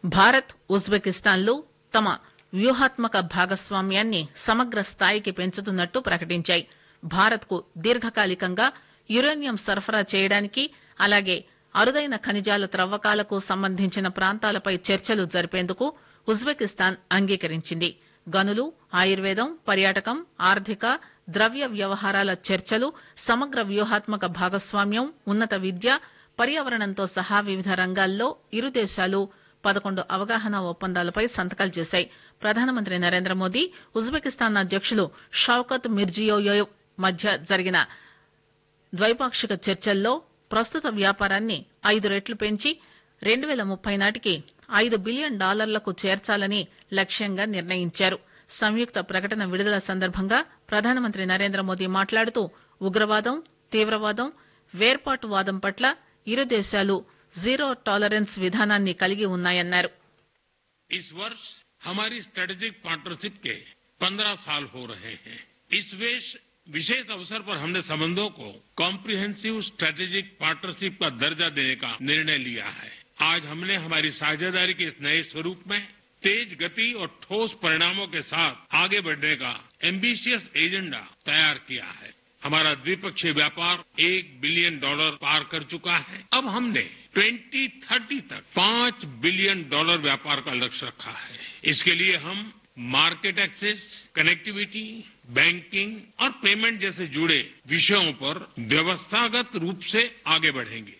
భారత్ ఉజ్బెకిస్తాన్లు తమ వ్యూహాత్మక భాగస్వామ్యాన్ని సమగ్ర స్థాయికి పెంచుతున్నట్టు ప్రకటించాయి భారత్ కు దీర్ఘకాలికంగా యురేనియం సరఫరా చేయడానికి అలాగే అరుదైన ఖనిజాల త్రవ్వకాలకు సంబంధించిన ప్రాంతాలపై చర్చలు జరిపేందుకు ఉజ్బెకిస్తాన్ అంగీకరించింది గనులు ఆయుర్వేదం పర్యాటకం ఆర్థిక ద్రవ్య వ్యవహారాల చర్చలు సమగ్ర వ్యూహాత్మక భాగస్వామ్యం ఉన్నత విద్య పర్యావరణంతో సహా వివిధ రంగాల్లో ఇరు దేశాలు పదకొండు అవగాహన ఒప్పందాలపై సంతకాలు చేశాయి ప్రధానమంత్రి నరేంద్ర మోదీ ఉజ్బెకిస్తాన్ అధ్యకులు షౌకత్ మిర్జియోయేవ్ మధ్య జరిగిన ద్వైపాక్షిక చర్చల్లో ప్రస్తుత వ్యాపారాన్ని ఐదు రెట్లు పెంచి రెండు పేల ముప్పై నాటికి ఐదు బిలియన్ డాలర్లకు చేర్చాలని లక్ష్యంగా నిర్ణయించారు సంయుక్త ప్రకటన విడుదల సందర్భంగా ప్రధానమంత్రి నరేంద్ర మోదీ మాట్లాడుతూ ఉగ్రవాదం తీవ్రవాదం వేర్పాటువాదం పట్ల ఇరు దేశాలు జీరో టాలరెన్స్ విధానాన్ని కలిగి ఉన్నాయన్నారు इस वर्ष हमारी स्ट्रेटेजिक पार्टनरशिप के 15 साल हो रहे हैं इस वेश विशेष अवसर पर हमने संबंधों को कॉम्प्रिहेंसिव स्ट्रेटेजिक पार्टनरशिप का दर्जा देने का निर्णय लिया है आज हमने हमारी साझेदारी के इस नए स्वरूप में तेज गति और ठोस परिणामों के साथ आगे बढ़ने का एम्बिशियस एजेंडा तैयार किया है हमारा द्विपक्षीय व्यापार एक बिलियन डॉलर पार कर चुका है अब हमने 2030 तक पांच बिलियन डॉलर व्यापार का लक्ष्य रखा है इसके लिए हम मार्केट एक्सेस कनेक्टिविटी बैंकिंग और पेमेंट जैसे जुड़े विषयों पर व्यवस्थागत रूप से आगे बढ़ेंगे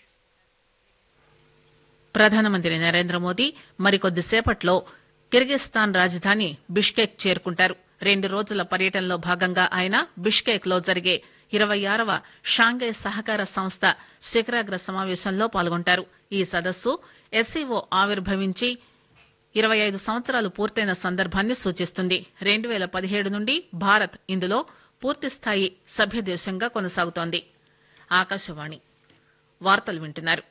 ప్రధానమంత్రి నరేంద్ర మోదీ మరికొద్దిసేపట్లో కిర్గిస్థాన్ రాజధాని బిష్కెక్ చేరుకుంటారు రెండు రోజుల పర్యటనలో భాగంగా ఆయన బిష్కెక్ లో జరిగే ఇరవై ఆరవ షాంఘై సహకార సంస్థ శిఖరాగ్ర సమావేశంలో పాల్గొంటారు ఈ సదస్సు ఎస్సీఓ ఆవిర్భవించి ఇరవై ఐదు సంవత్సరాలు పూర్తయిన సందర్భాన్ని సూచిస్తుంది రెండు పేల పదిహేడు నుండి భారత్ ఇందులో పూర్తిస్థాయి సభ్య దేశంగా కొనసాగుతోంది ఆకాశవాణి వార్తలు వింటున్నారు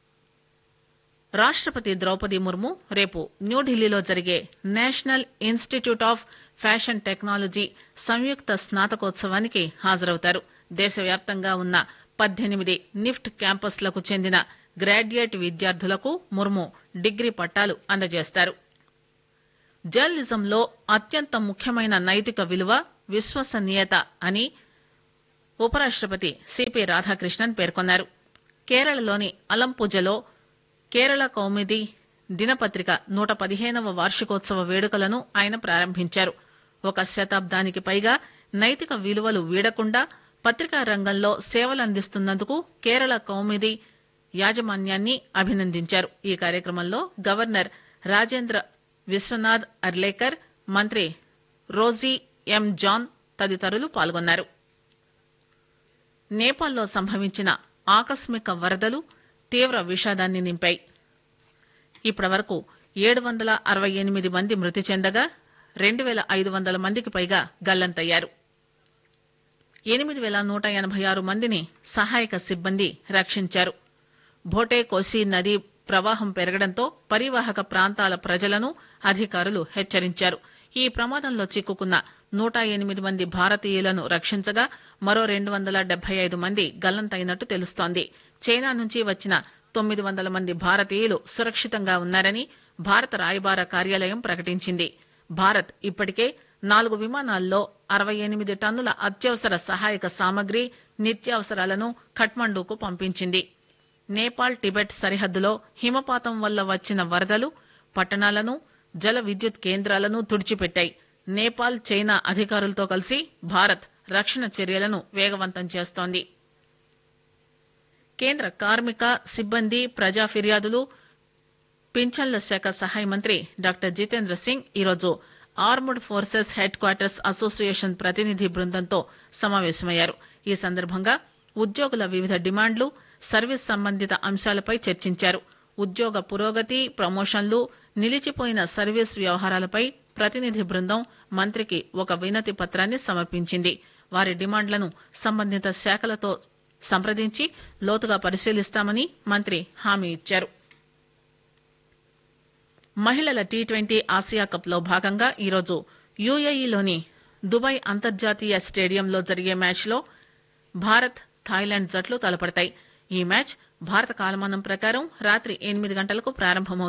రాష్టపతి ద్రౌపది ముర్ము రేపు న్యూఢిల్లీలో జరిగే National Institute of Fashion Technology సంయుక్త స్నాతకోత్సవానికి హాజరవుతారు దేశవ్యాప్తంగా ఉన్న పద్దెనిమిది నిఫ్ట్ క్యాంపస్లకు చెందిన గ్రాడ్యుయేట్ విద్యార్థులకు ముర్ము డిగ్రీ పట్టాలు అందజేస్తారు జర్నలిజంలో అత్యంత ముఖ్యమైన నైతిక విలువ విశ్వసనీయత అని ఉపరాష్టపతి సిపి రాధాకృష్ణన్ పేర్కొన్నారు కేరళలోని అలంపూజలో కేరళ కౌముది దినపత్రిక నూట పదిహేనవ వార్షికోత్సవ వేడుకలను ఆయన ప్రారంభించారు ఒక శతాబ్దానికి పైగా నైతిక విలువలు వీడకుండా పత్రికా రంగంలో సేవలందిస్తున్నందుకు కేరళ కౌముది యాజమాన్యాన్ని అభినందించారు ఈ కార్యక్రమంలో గవర్నర్ రాజేంద్ర విశ్వనాథ్ అర్లేకర్ మంత్రి రోజీ ఎం జాన్ తదితరులు పాల్గొన్నారు నేపాల్లో సంభవించిన ఆకస్మిక వరదలు తీవ్ర విషాదాన్ని నింపాయి ఇప్పటి వరకు ఏడు వందల అరవై ఎనిమిది మంది మృతి చెందగా రెండు పేల ఐదు వందల మందికి పైగా గల్లంతయ్యారు ఎనిమిది పేల నూట ఎనబై ఆరు మందిని సహాయక సిబ్బంది రక్షించారు భోటే కోసి నదీ ప్రవాహం పెరగడంతో పరివాహక ప్రాంతాల ప్రజలను అధికారులు హెచ్చరించారు ఈ ప్రమాదంలో చిక్కుకున్న నూట ఎనిమిది మంది భారతీయులను రక్షించగా మరో రెండు వందల డెబ్బై ఐదు మంది గల్లంతైనట్టు తెలుస్తోంది చైనా నుంచి వచ్చిన తొమ్మిది వందల మంది భారతీయులు సురక్షితంగా ఉన్నారని భారత రాయబార కార్యాలయం ప్రకటించింది భారత్ ఇప్పటికే నాలుగు విమానాల్లో అరవై ఎనిమిది టన్నుల అత్యవసర సహాయక సామగ్రి నిత్యావసరాలను ఖట్మండూకు పంపించింది నేపాల్ టిబెట్ సరిహద్దులో హిమపాతం వల్ల వచ్చిన వరదలు పట్టణాలను జల విద్యుత్ కేంద్రాలను తుడిచిపెట్టాయి నేపాల్ చైనా అధికారులతో కలిసి భారత్ రక్షణ చర్యలను వేగవంతం చేస్తోంది కేంద్ర కార్మిక సిబ్బంది ప్రజా ఫిర్యాదులు పింఛన్ల శాఖ సహాయ మంత్రి డాక్టర్ జితేంద్ర సింగ్ ఈరోజు armed forces headquarters association ప్రతినిధి బృందంతో సమావేశమయ్యారు ఈ సందర్భంగా ఉద్యోగుల వివిధ డిమాండ్లు సర్వీస్ సంబంధిత అంశాలపై చర్చించారు ఉద్యోగ పురోగతి ప్రమోషన్లు నిలిచిపోయిన సర్వీస్ వ్యవహారాలపై ప్రతినిధి బృందం మంత్రికి ఒక వినతి పత్రాన్ని సమర్పించింది వారి డిమాండ్లను సంబంధిత శాఖలతో సంప్రదించి లోతుగా పరిశీలిస్తామని మంత్రి హామీ ఇచ్చారు మహిళల టీ ట్వంటీ ఆసియా కప్ లో భాగంగా ఈరోజు యుఏఈలోని దుబాయ్ అంతర్జాతీయ స్టేడియంలో జరిగే మ్యాచ్ లో భారత్ థాయిలాండ్ జట్లు తలపడతాయి ఈ మ్యాచ్ భారత కాలమానం ప్రకారం రాత్రి ఎనిమిది గంటలకు ప్రారంభమవుతుంది